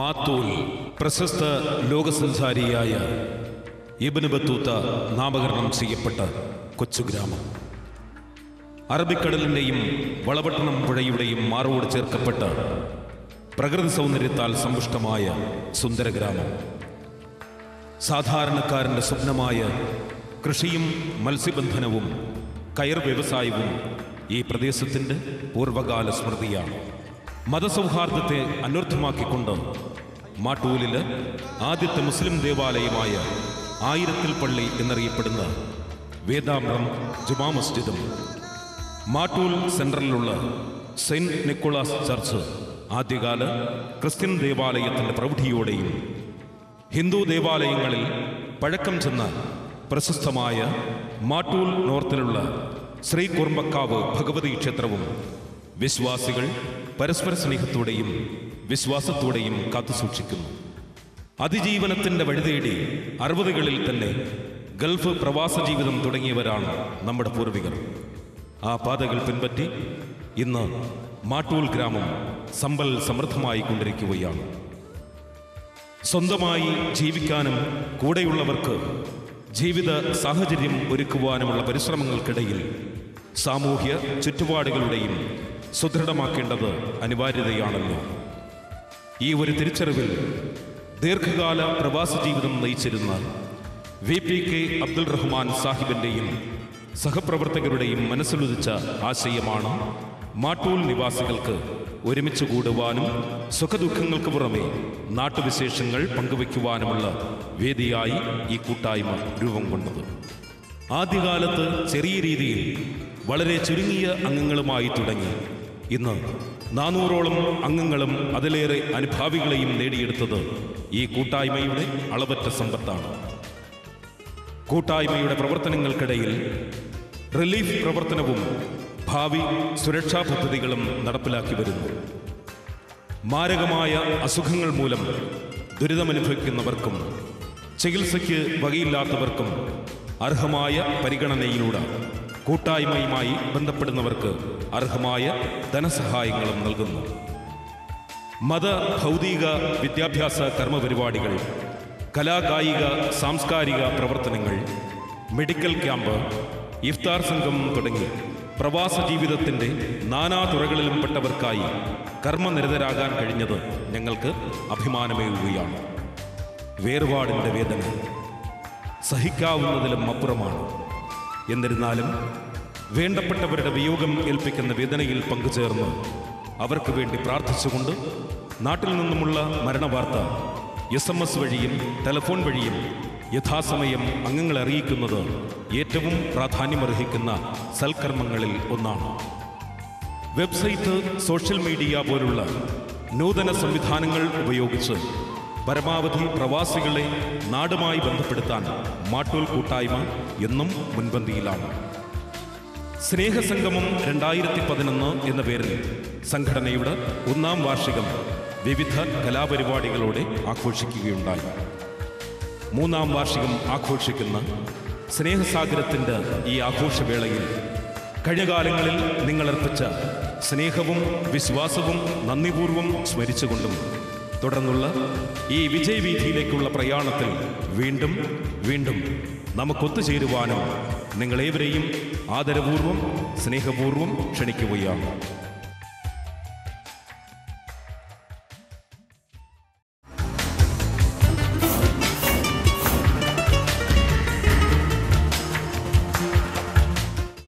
മാത്തൂൽ പ്രശസ്ത ലോകസഞ്ചാരിയായ ഇബന് ബത്തൂത്ത നാമകരണം ചെയ്യപ്പെട്ട കൊച്ചു ഗ്രാമം അറബിക്കടലിൻ്റെയും വളപട്ടണം പുഴയുടെയും മാറോട് ചേർക്കപ്പെട്ട പ്രകൃതി സൗന്ദര്യത്താൽ സമ്പുഷ്ടമായ സുന്ദര ഗ്രാമം സാധാരണക്കാരൻ്റെ സ്വപ്നമായ കൃഷിയും മത്സ്യബന്ധനവും കയർ വ്യവസായവും ഈ പ്രദേശത്തിൻ്റെ പൂർവകാല സ്മൃതിയാണ് മതസൗഹാർദ്ദത്തെ അന്വർത്ഥമാക്കിക്കൊണ്ട് മാട്ടൂലില് ആദ്യത്തെ മുസ്ലിം ദേവാലയമായ ആയിരത്തിൽ പള്ളി എന്നറിയപ്പെടുന്ന വേദാമ്രം ജുമാ മസ്ജിദും മാട്ടൂൽ സെൻട്രലിലുള്ള സെയിന്റ് നിക്കോളാസ് ചർച്ച് ആദ്യകാല ക്രിസ്ത്യൻ ദേവാലയത്തിൻ്റെ പ്രൗഢിയോടെയും ഹിന്ദു ദേവാലയങ്ങളിൽ പഴക്കം ചെന്ന പ്രശസ്തമായ മാട്ടൂൽ നോർത്തിലുള്ള ശ്രീ കുറുമ്പക്കാവ് ഭഗവതി ക്ഷേത്രവും വിശ്വാസികൾ പരസ്പര സ്നേഹത്തോടെയും വിശ്വാസത്തോടെയും കാത്തുസൂക്ഷിക്കുന്നു അതിജീവനത്തിൻ്റെ വഴിതേടി അറുപതുകളിൽ തന്നെ ഗൾഫ് പ്രവാസ ജീവിതം തുടങ്ങിയവരാണ് നമ്മുടെ പൂർവികർ ആ പാതകൾ പിൻപറ്റി ഇന്ന് മാട്ടൂൽ ഗ്രാമം സമ്പൽ സമൃദ്ധമായി കൊണ്ടിരിക്കുകയാണ് സ്വന്തമായി ജീവിക്കാനും കൂടെയുള്ളവർക്ക് ജീവിത സാഹചര്യം ഒരുക്കുവാനുമുള്ള പരിശ്രമങ്ങൾക്കിടയിൽ സാമൂഹ്യ ചുറ്റുപാടുകളുടെയും സുദൃഢമാക്കേണ്ടത് അനിവാര്യതയാണല്ലോ ഈ ഒരു തിരിച്ചറിവിൽ ദീർഘകാല പ്രവാസ ജീവിതം നയിച്ചിരുന്ന V P K Abdul Rahman സാഹിബിൻ്റെയും സഹപ്രവർത്തകരുടെയും മനസ്സിലുദിച്ച ആശയമാണ് മാട്ടൂൽ നിവാസികൾക്ക് ഒരുമിച്ച് കൂടുവാനും സുഖദുഃഖങ്ങൾക്ക് പുറമെ നാട്ടുവിശേഷങ്ങൾ പങ്കുവയ്ക്കുവാനുമുള്ള വേദിയായി ഈ കൂട്ടായ്മ രൂപം കൊണ്ടത് ആദ്യകാലത്ത് ചെറിയ രീതിയിൽ വളരെ ചുരുങ്ങിയ അംഗങ്ങളുമായി തുടങ്ങി ഇന്ന് നാനൂറോളം അംഗങ്ങളും അതിലേറെ അനുഭാവികളെയും നേടിയെടുത്തത് ഈ കൂട്ടായ്മയുടെ അളവറ്റ സമ്പത്താണ് കൂട്ടായ്മയുടെ പ്രവർത്തനങ്ങൾക്കിടയിൽ റിലീഫ് പ്രവർത്തനവും ഭാവി സുരക്ഷാ പദ്ധതികളും നടപ്പിലാക്കി വരുന്നു മാരകമായ അസുഖങ്ങൾ മൂലം ദുരിതമനുഭവിക്കുന്നവർക്കും ചികിത്സയ്ക്ക് വകയില്ലാത്തവർക്കും അർഹമായ പരിഗണനയിലൂടെ കൂട്ടായ്മയുമായി ബന്ധപ്പെടുന്നവർക്ക് അർഹമായ ധനസഹായങ്ങളും നൽകുന്നു മത ഭൗതിക വിദ്യാഭ്യാസ കർമ്മപരിപാടികൾ കലാകായിക സാംസ്കാരിക പ്രവർത്തനങ്ങൾ മെഡിക്കൽ ക്യാമ്പ് ഇഫ്താർ സംഘം തുടങ്ങി പ്രവാസ ജീവിതത്തിൻ്റെ നാനാ തുറകളിലും പെട്ടവർക്കായി കർമ്മനിരതരാകാൻ കഴിഞ്ഞത് ഞങ്ങൾക്ക് അഭിമാനമേകുകയാണ് വേർപാടിൻ്റെ വേദന സഹിക്കാവുന്നതിലും അപ്പുറമാണ് എന്നിരുന്നാലും വേണ്ടപ്പെട്ടവരുടെ വിയോഗം ഏൽപ്പിക്കുന്ന വേദനയിൽ പങ്കുചേർന്ന് അവർക്ക് വേണ്ടി പ്രാർത്ഥിച്ചുകൊണ്ട് നാട്ടിൽ നിന്നുമുള്ള മരണവാർത്ത എസ് എം എസ് വഴിയും ടെലിഫോൺ വഴിയും യഥാസമയം അംഗങ്ങളെ അറിയിക്കുന്നത് ഏറ്റവും പ്രാധാന്യമർഹിക്കുന്ന സൽക്കർമ്മങ്ങളിൽ ഒന്നാണ് വെബ്സൈറ്റ് സോഷ്യൽ മീഡിയ പോലുള്ള നൂതന സംവിധാനങ്ങൾ ഉപയോഗിച്ച് പരമാവധി പ്രവാസികളെ നാടുമായി ബന്ധപ്പെടുത്താൻ മാട്ടൂൽ കൂട്ടായ്മ എന്നും മുൻപന്തിയിലാണ് സ്നേഹസംഗമം രണ്ടായിരത്തി പതിനൊന്ന് എന്ന പേരിൽ സംഘടനയുടെ ഒന്നാം വാർഷികം വിവിധ കലാപരിപാടികളോടെ ആഘോഷിക്കുകയുണ്ടായി മൂന്നാം വാർഷികം ആഘോഷിക്കുന്ന സ്നേഹസാഗരത്തിൻ്റെ ഈ ആഘോഷവേളയിൽ കഴിഞ്ഞ കാലങ്ങളിൽ നിങ്ങളർപ്പിച്ച സ്നേഹവും വിശ്വാസവും നന്ദിപൂർവം സ്മരിച്ചുകൊണ്ടും തുടർന്നുള്ള ഈ വിജയവീഥിയിലേക്കുള്ള പ്രയാണത്തിൽ വീണ്ടും വീണ്ടും നമുക്കൊത്തുചേരുവാനും നിങ്ങളേവരെയും ആദരപൂർവം സ്നേഹപൂർവം ക്ഷണിക്കുകയാണ്